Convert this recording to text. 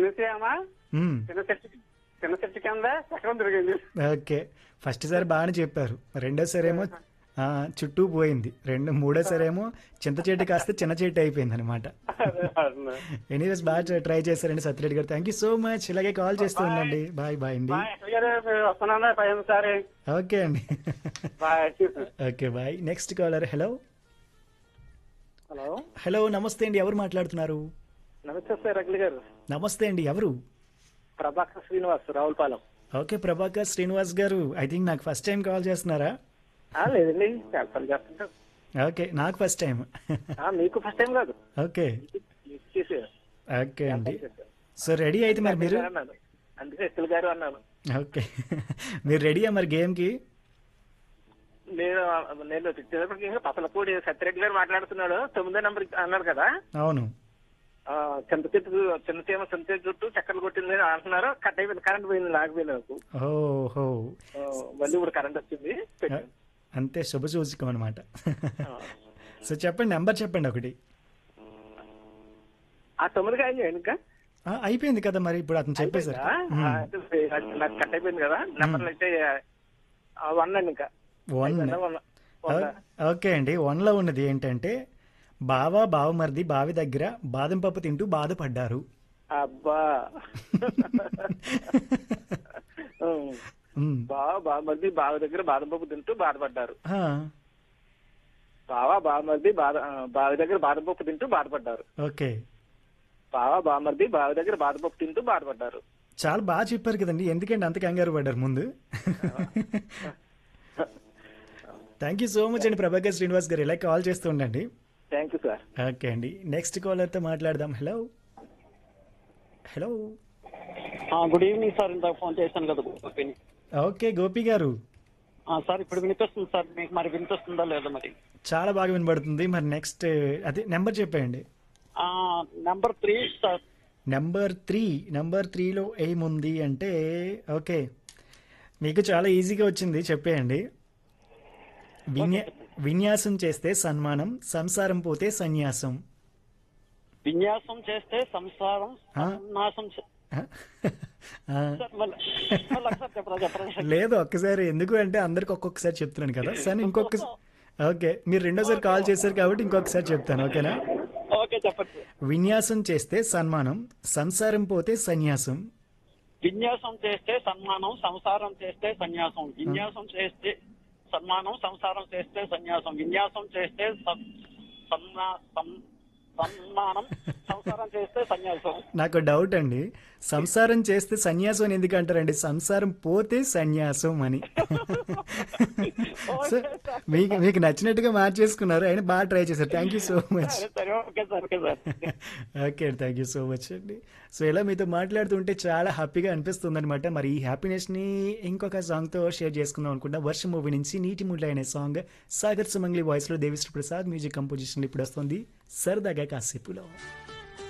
చిన్నసేమ మ్మ్. చిన్న చెట్టు చిన్న చెట్టు కింద చక్రం తిరిగింది ఓకే ఫస్ట్ సారి బాగానే చెప్పారు రెండోసారి ఏమో ఆ, చుట్టూ పోయింది రెండు మూడోసారి ఏమో చింత చెట్టు కాస్త చిన్న చెట్టు అయిపోయింది అనమాట అదే అదే. ఎనీవేస్ బాగా ట్రై చేశారండి సత్యరెడ్డి గారు థ్యాంక్ యూ సో మచ్ ఇలాగే కాల్ చేస్తూ ఉండండి బాయ్ బాయ్ అండి బాయ్ అఖిల్ గారు వస్తున్నాను పైన సారి ఓకే అండి bye okay bye next caller hello hello hello నమస్తే అండి ఎవరు మాట్లాడుతున్నారు నమస్తే సార్ అఖిల్ గారు నమస్తే అండి ఎవరు ప్రభాకర్ శ్రీనివాస్ రావులపాలెం ఓకే ప్రభాకర్ శ్రీనివాస్ గారు ఐ థింక్ నాకు ఫస్ట్ టైం కాల్ చేస్తున్నారా ఆ, లేదండి చాలా చేస్తుంటారు ఓకే నాకు ఫస్ట్ టైం ఆ, మీకు ఫస్ట్ టైం కాదు ఓకే మీకు చేసారు ఓకే అండి సో రెడీ అయితే మరి మీరు అన్నాను అందుకే అఖిల్ గారు అన్నాను ఓకే మీరు రెడీయా మరి గేమ్కి నేను నేను చిన్నప్పటికి ఇంకా పసలపూడి సత్యరెడ్డి గారు మాట్లాడుతున్నాడు తొమ్మిదో నెంబర్ అన్నారు కదా అవును ఆ, చింత చెట్టు చిన్న సీమ చింత చెట్టు చుట్టూ చక్కర్లు కొట్టింది అని అంటున్నారు కట్ అయిపోయింది కరెంట్ పోయింది లాగిపోయింది నాకు ఓహో ఆ, మళ్ళీ ఇప్పుడు కరెంట్ వచ్చింది పెట్టాను. అంతే శుభ సూచకం అనమాట ఆ. సో చెప్పండి నెంబర్ చెప్పండి ఒకటి ఆ తొమ్మిదిగా అయింది ఇంకా ఆ, అయిపోయింది కదా మరి ఇప్పుడు అతను చెప్పేశారు ఆ, అయితే నాకు కట్ అయిపోయింది కదా నెంబర్లు అయితే వన్ అండి ఇంకా వన్ అయిపోయిందా? One one. ఓకే అండి వన్లో ఉన్నది ఏంటంటే బావ బావమరిది బావి దగ్గర బాదం పప్పు తింటూ బాధపడ్డారు అబ్బా ఉమ్. ఉమ్. బావ బామర్ది బావ దగ్గర బాదం పప్పు తింటూ బాధపడ్డారు ఆ, బావ బామర్ది బాద ఆ, బావి దగ్గర బాదం పప్పు తింటూ బాధపడ్డారు ఓకే బావ బామర్ది బావి దగ్గర బాదం పప్పు తింటూ బాధపడ్డారు చాలా బాగా చెప్పారు కదండి ఎందుకంటే అంత కంగారు పడ్డారు ముందు థ్యాంక్ యూ సో మచ్ అండి ప్రభాకర్ శ్రీనివాస్ గారు ఇలా కాల్ చేస్తూ ఉండండి థ్యాంక్ యూ సార్ ఓకే అండి నెక్స్ట్ కాలర్తో మాట్లాడదాం hello hello good evening sir ఇందాక ఫోన్ చేశాను కదా గోపిని ఓకే గోపి గారు ఆ, సార్ ఇప్పుడు వినిపిస్తుంది సార్ మీకు మరి వినిపిస్తుందా లేదా మరి చాలా బాగా వినబడుతుంది మరి నెక్స్ట్ అదే నెంబర్ చెప్పేయండి number three sir number three number త్రీలో ఏముంది అంటే ఓకే మీకు చాలా ఈజీగా వచ్చింది చెప్పేయండి విన్యా విన్యాసం చేస్తే సన్మానం సంసారం పోతే సన్యాసం విన్యాసం చేస్తే సంసారం ఆ? నాశం చే- ఆ, సార్ మళ్ళీ మళ్ళీ ఒకసారి చెప్పరా చెప్పరా లేదు ఒక్కసారి ఎందుకు అంటే అందరికి ఒక్కొక్కసారి చెప్తున్నాను కదా సరే ఇంకొక ఓకే మీరు రెండోసారి కాల్ చేశారు కాబట్టి ఇంకొకసారి చెప్తాను ఓకేనా ఓకే చెప్పండి సార్. విన్యాసం చేస్తే సన్మానం సంసారం పోతే సన్యాసం విన్యాసం చేస్తే సన్మానం సంసారం చేస్తే సన్యాసం విన్యాసం చేస్తే సన్మానం సంసారం చేస్తే సన్యాసం విన్యాసం చేస్తే సన్- సన్నా- సం- సన్మానం సంసారం చేస్తే సన్యాసం నాకు డౌట్ అండి సంసారం చేస్తే సన్యాసం అని ఎందుకు అంటారండి సంసారం పోతే సన్యాసం అని సో మీకు మీకు నచ్చినట్టుగా మార్చేసుకున్నారు ఆయన బాగా ట్రై చేశారు థ్యాంక్ యూ సో మచ్ సరే సరే okay sir okay sir okay thank you so much అండి సో ఇలా మీతో మాట్లాడుతుంటే చాలా హ్యాపీగా అనిపిస్తుంది అనమాట మరి ఈ హ్యాపీనెస్ని ఇంకొక సాంగ్తో షేర్ చేసుకుందాం అనుకుంటా వర్ష మూవీ నుంచి నీటి ముళ్ళ అనే సాంగ్ సాగర్ సుమంగ్లీ వాయిస్లో దేవిశ్రీ ప్రసాద్ మ్యూజిక్ కంపోజిషన్ ఇప్పుడు వస్తుంది సరదాగా కాసేపులో